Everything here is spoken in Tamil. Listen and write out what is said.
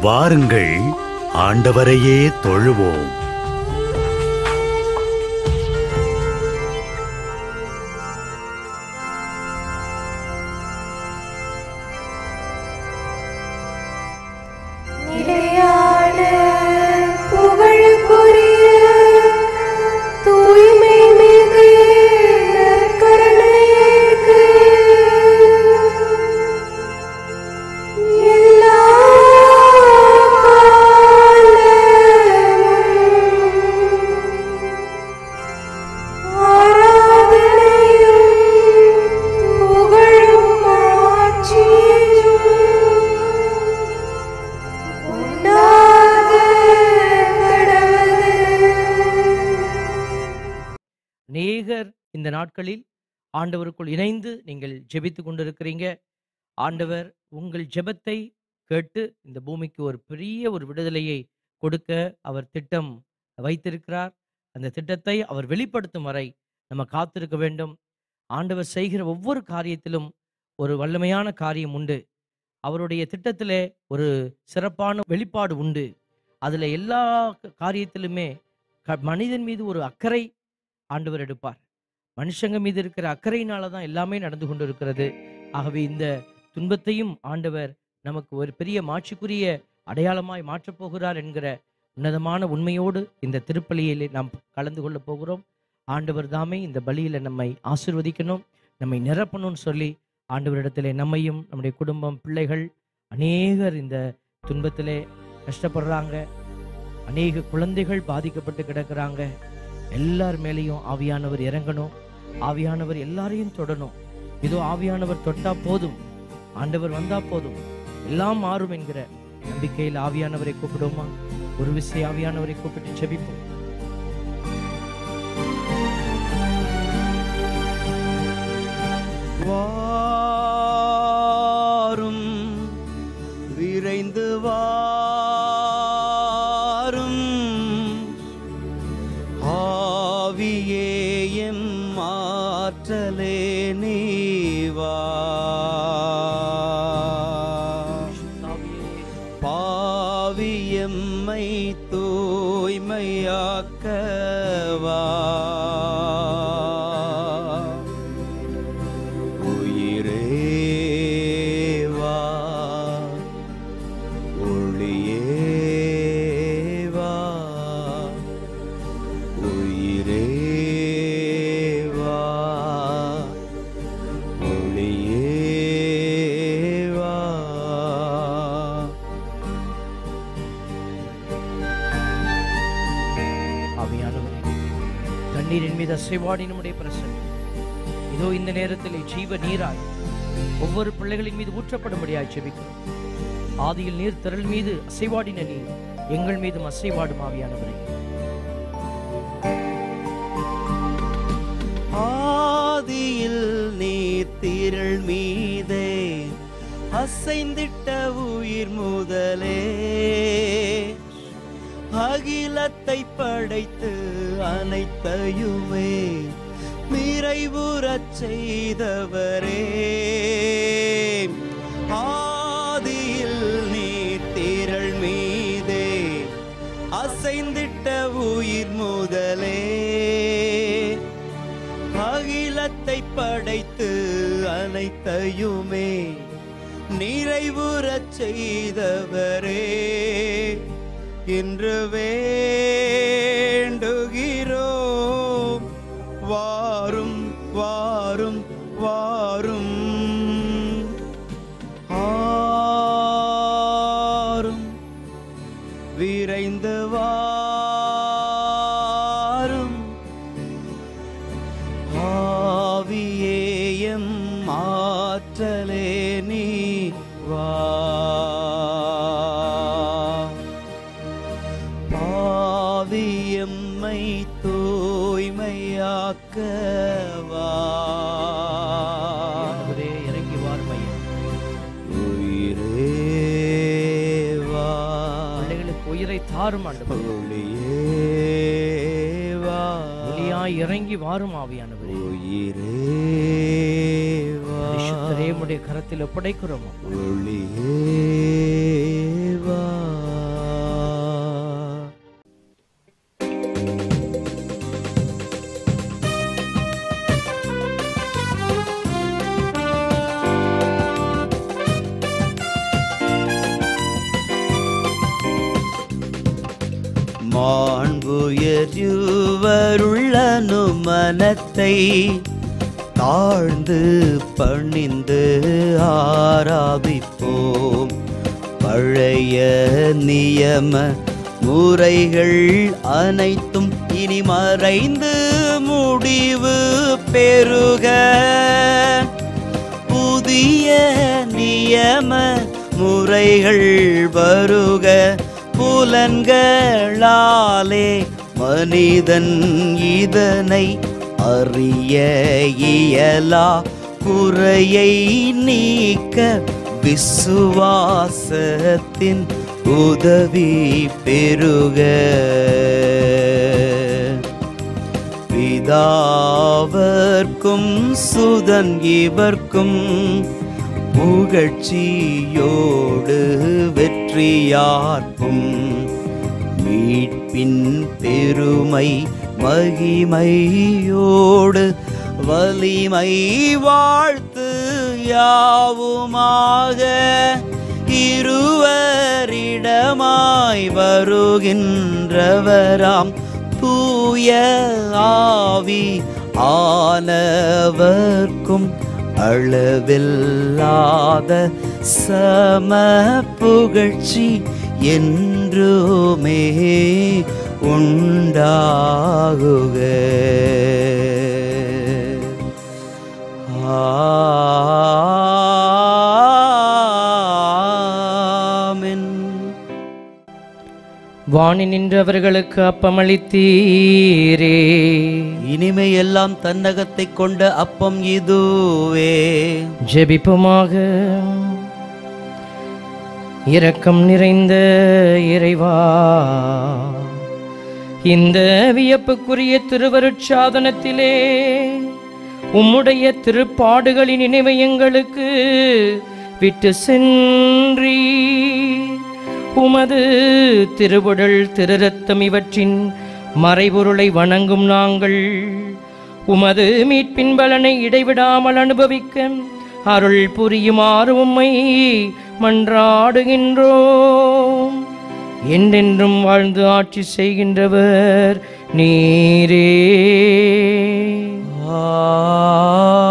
வாருங்கள் ஆண்டவரையே தொழுவோம் நிலையான புகழுக்குரிய தூய்மை மிகு நற்கருணைக்கு எல்லா காலமும் ஆராதனையும் புகழும் ஆட்சியும் உண்டாக கடவுது அநேகர் இந்த நாட்களில் ஆண்டவருக்குள் இணைந்து நீங்கள் ஜெபித்துக் கொண்டிருக்கிறீங்க ஆண்டவர் உங்கள் ஜெபத்தை கேட்டு இந்த பூமிக்கு ஒரு பெரிய ஒரு விடுதலையை கொடுக்க அவர் திட்டம் வைத்திருக்கிறார் அந்த திட்டத்தை அவர் வெளிப்படுத்தும் வரை நம்ம காத்திருக்க வேண்டும் ஆண்டவர் செய்கிற ஒவ்வொரு காரியத்திலும் ஒரு வல்லமையான காரியம் உண்டு அவருடைய திட்டத்திலே ஒரு சிறப்பான வெளிப்பாடு உண்டு அதில் எல்லா காரியத்திலுமே க- மனிதன் மீது ஒரு அக்கறை ஆண்டவர் எடுப்பார் மனுஷங்க மீது இருக்கிற அக்கறையினால தான் எல்லாமே நடந்து கொண்டு இருக்கிறது ஆகவே இந்த துன்பத்தையும் ஆண்டவர் நமக்கு ஒரு பெரிய மாட்சிக்குரிய அடையாளமாய் மாற்றப் போகிறார் என்கிற உன்னதமான உண்மையோடு இந்த திருப்பலியிலே நாம் கலந்து கொள்ளப் போகிறோம் ஆண்டவர் தாமே இந்த பலியில நம்மை ஆசிர்வதிக்கணும் நம்மை நிரப்பணும்னு சொல்லி ஆண்டவரிடத்திலே நம்மையும் நம்முடைய குடும்பம் பிள்ளைகள் அநேகர் இந்த துன்பத்திலே கஷ்டப்படுறாங்க அநேக குழந்தைகள் பாதிக்கப்பட்டு கிடக்குறாங்க எல்லார் மேலேயும் ஆவியானவர் இறங்கணும் ஆவியானவர் எல்லாரையும் தொடணும் இதோ ஆவியானவர் தொட்டா போதும் ஆண்டவர் வந்தா போதும் எல்லாம் மாறும் என்கிற நம்பிக்கையில் ஆவியானவரை கூப்பிடுவோமா ஒரு விசை ஆவியானவரை கூப்பிட்டு செபிப்போம் வாரும் விரைந்து வாரும் ஆவியே எம் ஆற்றலே நீவா பாவியம்மை தூய்மையாக்கவா உயிரேவா ஒளியேவா உயிரேவா ஒளியேவா ஆவியானவரே தண்ணீரின் மீது அசைவாடி நம்முடைய பிரசன்னம் இதோ இந்த நேரத்தில் ஜீவ நீராய் ஒவ்வொரு பிள்ளைகளின் மீது ஊற்றப்படும்படியாய் செபிக்கிறோம் ஆதியில் நீர் திரள் மீது அசைவாடின நீர் எங்கள் மீதும் அசைவாடும் ஆவியானவரே ஆதியில் நீர் திரள் மீதே அசைந்திட்ட உயிர் முதலே அகிலத்தை படைத்து அனைத்தையுமே நிறைவுறச் செய்தவரே ஆதியில் நீர் திரள் மீதே அசைந்திட்ட உயிர் முதலே அகிலத்தை படைத்து அனைத்தையுமே நிறைவுறச் செய்தவரே என்று வேண்டுகிறோம் வாரும் வாரும் வாரும் ஆரும் விரைந்து வாரும் ஆவியேயம் ஆற்றலே நீ வா பாவியம்மை தூய்மையாக்கவா ஆண்டவரே இறங்கி வாரும் ஐயா உயிரேவா பிள்ளைகளுக்கு உயிரை தாரும் ஆண்டவர் ஒளியேவா ஒளியாய் இறங்கி வாரும் ஆவியானவரே உயிரேவா பரிசுத்தரே உம்முடைய கரத்தில் ஒப்படைக்கிறோம் ஒளியேவா உயர்வருள்ளனு மனத்தை தாழ்ந்து பணிந்து ஆராதிப்போம் பழைய நியம முறைகள் அனைத்தும் இனி மறைந்து முடிவு பெறுக புதிய நியம முறைகள் வருக புலன்களாலே மனிதன் இதனை அறிய இயலா குறையை நீக்க விசுவாசத்தின் உதவி பெறுக பிதாவர்க்கும் சுதன் இவர்க்கும் புகழ்ச்சியோடு வெற்றியார்க்கும் மீட்பின் பெருமை மகிமையோடு வலிமை வாழ்த்து யாவுமாக இருவரிடமாய் வருகின்றவராம் தூய ஆவி ஆனவர்க்கும் அளவில்லாத சம புகழ்ச்சி என்றுமே உண்டாகுக ஆமென் வாணி நின்றவர்களுக்கு அப்பமளித்தீரே இனிமை எல்லாம் தன்னகத்தை கொண்ட அப்பம் இதுவே ஜெபிப்புமாக இரக்கம் நிறைந்த இறைவா இந்த வியப்புக்குரிய திருவருட்சாதனத்திலே உம்முடைய திருப்பாடுகளின் நினைவை எங்களுக்கு விட்டு சென்றி உமது திருவுடல் திருரத்தம் இவற்றின் மறைபொருளை வணங்கும் நாங்கள் உமது மீட்பின் பலனை இடைவிடாமல் அனுபவிக்க அருள் புரியுமாறு உம்மை மன்றாடுகின்றோம் என்றென்றும் வாழ்ந்து ஆட்சி செய்கின்றவர் நீரே ஆமென்